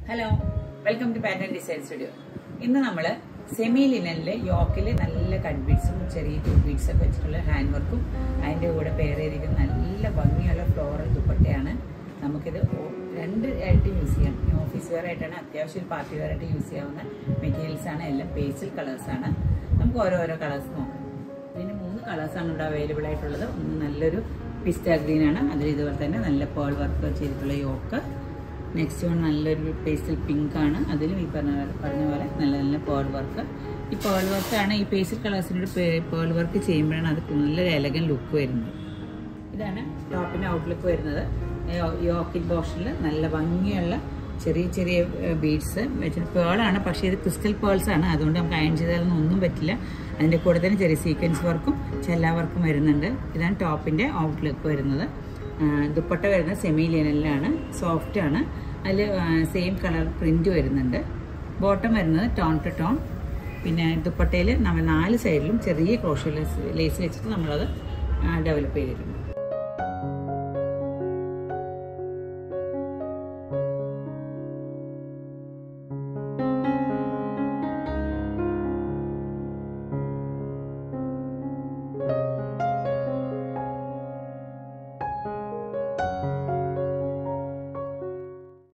hello welcome to pattern design studio ഇന്ന് നമ്മൾ semi ലിനലിലെ യോക്കിൽ നല്ല കട്ട് ബീഡ്സും ചെറിയ ടൂ ബീഡ്സ് ഒക്കെ വെച്ചിട്ടുള്ള ഹാൻഡ് വർക്കും അതിൻ്റെ കൂടെ പെയർ ചെയ്തിരിക്കുന്ന നല്ല ഭംഗിയുള്ള ഫ്ലോറൽ ദുപ്പട്ടയാണ് നമുക്കിത് ഓ- രണ്ട് ആയിട്ട് യൂസ് ചെയ്യാം ഓഫീസ് വെയർ ആയിട്ടാണ് അത്യാവശ്യം ഒരു പാർട്ടി വെയർ ആയിട്ട് യൂസ് ചെയ്യാവുന്ന മെറ്റീരിയൽസ് ആണ് എല്ലാം പേസ്റ്റൽ കളേഴ്സ് ആണ് നമുക്ക് ഓരോരോ കളേഴ്സ് നോക്കാം ഇതിന് മൂന്ന് കളേഴ്സാണ് ഇവിടെ അവൈലബിൾ ആയിട്ടുള്ളത് ഒന്ന് നല്ലൊരു പിസ്റ്റ ഗ്രീൻ ആണ് അതിൽ ഇതുപോലെ തന്നെ നല്ല പേൾ വർക്ക് ചെയ്തിട്ടുള്ള യോക്ക് നെക്സ്റ്റ് വൺ നല്ലൊരു പേസ്റ്റൽ പിങ്ക് ആണ് അതിലും ഈ പറഞ്ഞ പോലെ- പറഞ്ഞ പോലെ നല്ല നല്ല പേൾ വർക്ക് ഈ പേൾ വർക്കാണ് ഈ പേസ്റ്റൽ കളേഴ്സിനോട് പേൾ വർക്ക് ചെയ്യുമ്പോഴാണ് അത് നല്ലൊരു എലഗൻ ലുക്ക് വരുന്നത് ഇതാണ് ടോപ്പിന്റെ ഔട്ട്ലുക്ക് വരുന്നത് യോക്കിൻ പോർഷനിൽ നല്ല ഭംഗിയുള്ള ചെറിയ ചെറിയ ബീഡ്സ് വെച്ചിട്ട് പേളാണ് പക്ഷേ ഇത് ക്രിസ്റ്റൽ പേൾസ് ആണ് അതുകൊണ്ട് നമുക്ക് അയൺ ചെയ്താലൊന്നും ഒന്നും പറ്റില്ല അതിൻ്റെ കൂടെ തന്നെ ചെറിയ സീക്വൻസ് വർക്കും ചെല്ലാ വർക്കും വരുന്നുണ്ട് ഇതാണ് ടോപ്പിൻ്റെ ഔട്ട്ലുക്ക് വരുന്നത് ആ, ദുപ്പട്ട വരുന്നത് സെമി ലിനലിലാണ് സോഫ്റ്റ് ആണ് അതിൽ സെയിം കളർ പ്രിന്റ് വരുന്നുണ്ട് ബോട്ടം വരുന്നത് ടോൺ ടു ടോൺ പിന്നെ ദുപ്പട്ടയിൽ നമ്മൾ നാല് സൈഡിലും ചെറിയ ക്രോഷ്യ ലേസ് ലേസ് വെച്ചിട്ട് നമ്മളത് ഡെവലപ്പ് ചെയ്തിട്ടുണ്ട്